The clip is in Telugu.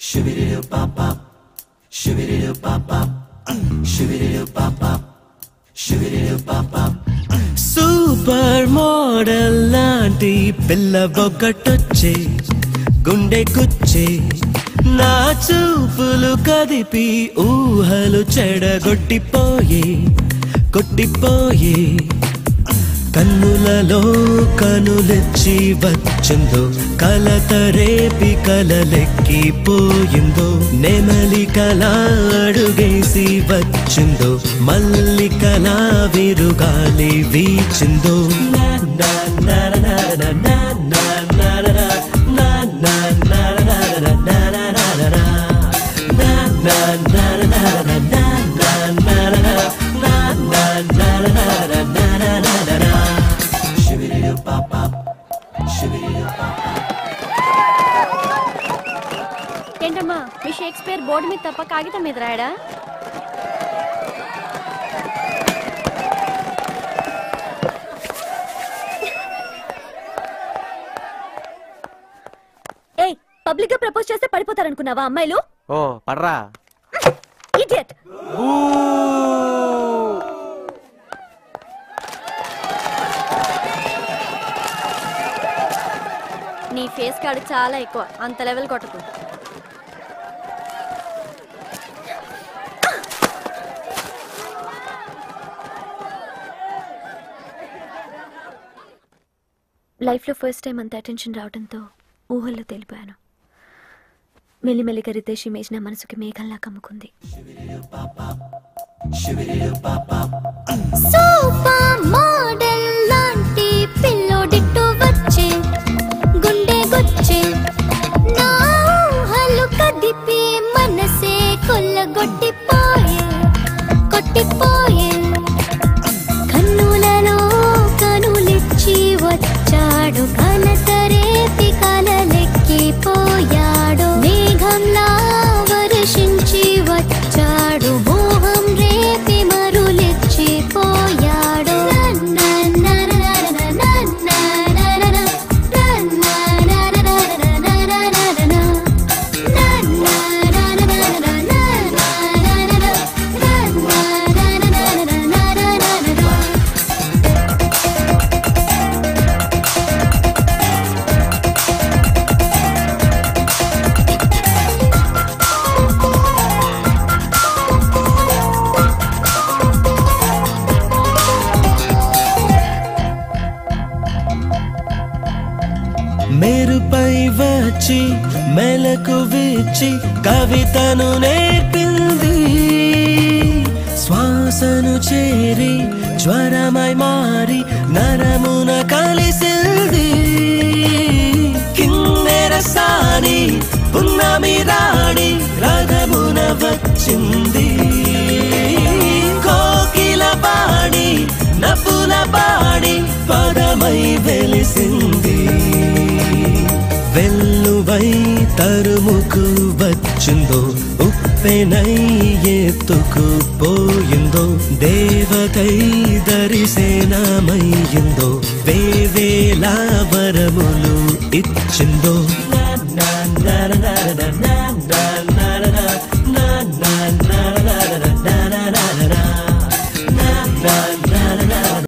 సూపర్ మోడల్ లాంటి పిల్ల ఒకటొచ్చే గుండె గుచ్చే నా చూపులు కదిపి ఊహలు చెడగొట్టిపోయే కొట్టిపోయే కన్నులలో కనులెచ్చి వచ్చిందో కలత రేపి కలలెక్కిపోయిందో నెమలి కలా అడుగేసి వచ్చిందో మల్లికలా విరుగాలి వీచిందో నా నా నా నా నా నా నా నా నా నా నా నా నా నా నా నా నా నా నా. నా నా నా నా నా నా నా నా నా నా. నా నా నా నా నా నా నా నా నా నా. ఏంటమ్మా మీ షేక్స్పియర్ బోర్డు మీద తప్ప కాగితం మీద రాయడా ఏయ్ పబ్లిక్ గా ప్రపోజ్ చేస్తే పడిపోతారనుకున్నావా అమ్మాయిలు ఓ పడ్రా ఇడియట్ నీ ఫేస్ కార్డు చాలా ఎక్కువ అంత లెవెల్ కొట్టకు లైఫ్లో ఫస్ట్ టైం అంత అటెన్షన్ రావడంతో ఊహల్లో తెలిపాను మెల్లిమెల్లిగా రితేష్ ఇమేజ్ నా మనసుకి మేఘంలా కమ్ముకుంది సూపర్ మోడల్ లాంటి పిల్లోడిట్టు వచ్చే గుండె గుచ్చే నా ఊహలు కదిపి మనసే కొల్లగొట్టిపోయే కొట్టిపోయే కన్నులలో కనులిచ్చి వచ్చాడు కలతరేపి కలలెక్కిపోయాడు మేఘంలా వర్షించి వచ్చాడు మోహం రేపి మరులిచ్చి పోయాడు మేరుపై వచ్చి మెలకు విచ్చి కవితను నేర్పింది శ్వాసను చేరి జ్వరమై మారి నరమున కలిసింది కిన్నెర సాని పున్నమి రాణి రథమున వచ్చింది కోకిల పాణి నపుల పాణి పదమై వెలిసింది వెల్లువై తరుముకు వచ్చిందో ఉప్పెనై ఎత్తుకు పోయిందో దేవతై దరిసేనమయ్యిందో వేవేల వరములు ఇచ్చిందో నా నా నా నా నా నా నా